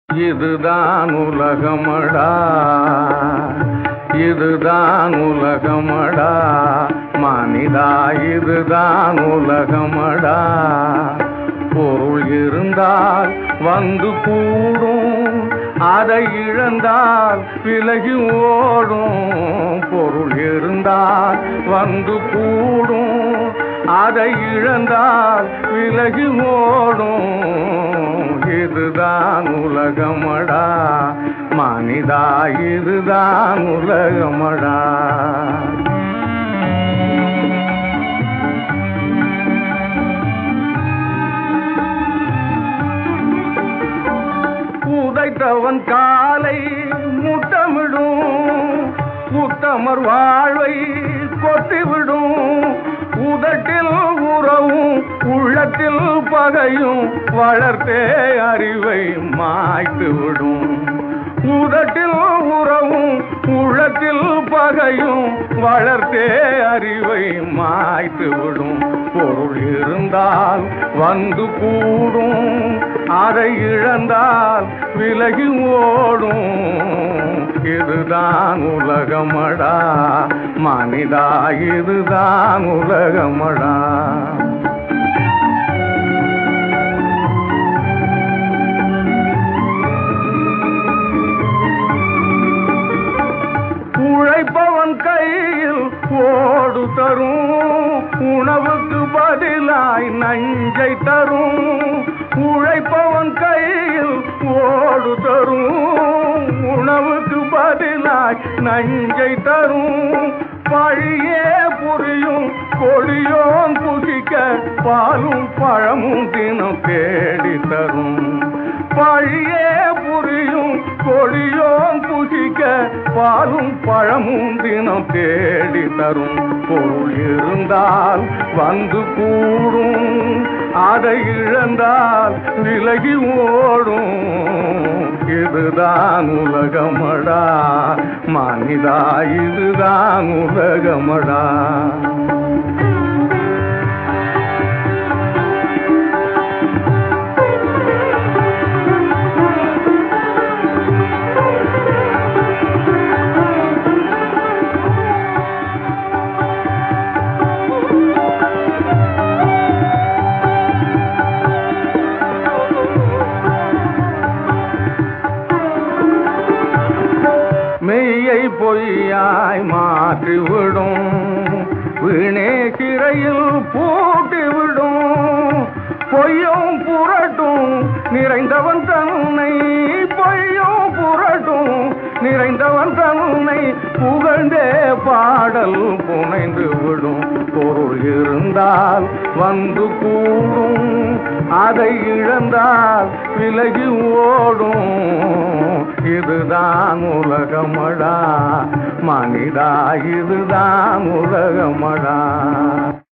இதுதான் உலகமடா இதுதான் உலகமடா மனிதா இதுதான் உலகமடா பொருள் இருந்தால் வந்து கூடும் அதை இழந்தால் விலகி ஓடும் பொருள் இருந்தால் வந்து கூடும் அதை இழந்தால் விலகி ஓடும் இதுதான் உலகமடா மனிதா இதுதான் உலகமடா உதைத்தவன் காலை முட்டமிடும் உத்தமர் வாழ்வை கொத்திவிடும் உதட்டில் உறவும் உள்ளத்தில் பகையும் வளர்த்தே அறிவை மாய்த்து விடும் உதட்டில் உறவும் உள்ளத்தில் பகையும் வளர்த்தே அறிவை மாய்த்து விடும் பொருள் இருந்தால் வந்து கூடும் அதை இழந்தால் விலகி ஓடும் இதுதான் உலகமடா மனிதா இதுதான் உலகமடா உழைப்பவன் கையில் ஓடு தரும் உணவுக்கு பதிலாய் நஞ்சை தரும் உழைப்பவன் கையில் ஓடு தரும் உணவுக்கு பதிலாய் நஞ்சை தரும் பழியே புரியும் கொடியோன் புசிக்க பாலும் பழமும் தினம் தேடி தரும் பழியே புரியும் கொடியோன் புசிக்க பாலும் பழமும் தினம் தேடி தரும் பொருள் இருந்தால் வந்து கூடும் அதை இழந்தால் விலகி ஓடும் இதுதான் உலகமடா மனிதா இதுதான் உலகமடா மெய்யை பொய்யாய் மாற்றிவிடும் வீணே சிறையில் பூட்டிவிடும் பொய்யும் புரட்டும் நிறைந்தவன் தன்னை பொய்யும் புரட்டும் நிறைந்தவன் தன்னை புகழ்ந்தே பாடல் புனைந்து விடும் பொருள் இருந்தால் வந்து கூடும் அதை இழந்தால் விலகி ஓடும் இதுதான் உலகமடா மனிதா இதுதான் உலகமடா